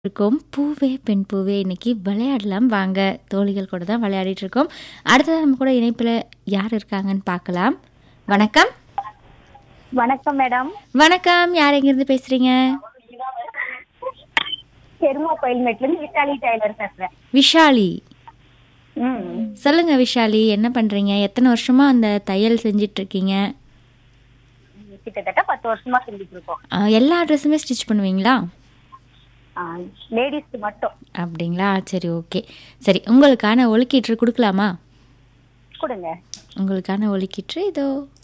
இருக்கோம் பூவே பெண் பூவே இன்னைக்கு விளையாடலாம் வாங்க தோழிகள் கூட தான் விளையாடிட்டு இருக்கோம் அடுத்தது நம்ம கூட இணைப்பில் யார் இருக்காங்கன்னு பார்க்கலாம் வணக்கம் வணக்கம் மேடம் வணக்கம் யார் எங்கேருந்து பேசுறீங்க பெருமா கோயில்மேட்ல இருந்து விசாலி டெய்லர் பேசுறேன் விஷாலி ம் சொல்லுங்க விஷாலி என்ன பண்றீங்க எத்தனை வருஷமா அந்த தையல் செஞ்சிட்டு இருக்கீங்க கிட்டத்தட்ட பத்து வருஷமா செஞ்சுட்டு இருக்கோம் ஆ, எல்லா ட்ரெஸ்ஸுமே ஸ்டிச் பண்ணுவீங்களா லேடிஸ்க்கு மட்டும் அப்படிங்களா சரி ஓகே சரி உங்களுக்கான ஒலிக்கீற்று கொடுக்கலாமா கொடுங்க உங்களுக்கான ஒலிக்கீற்று இதோ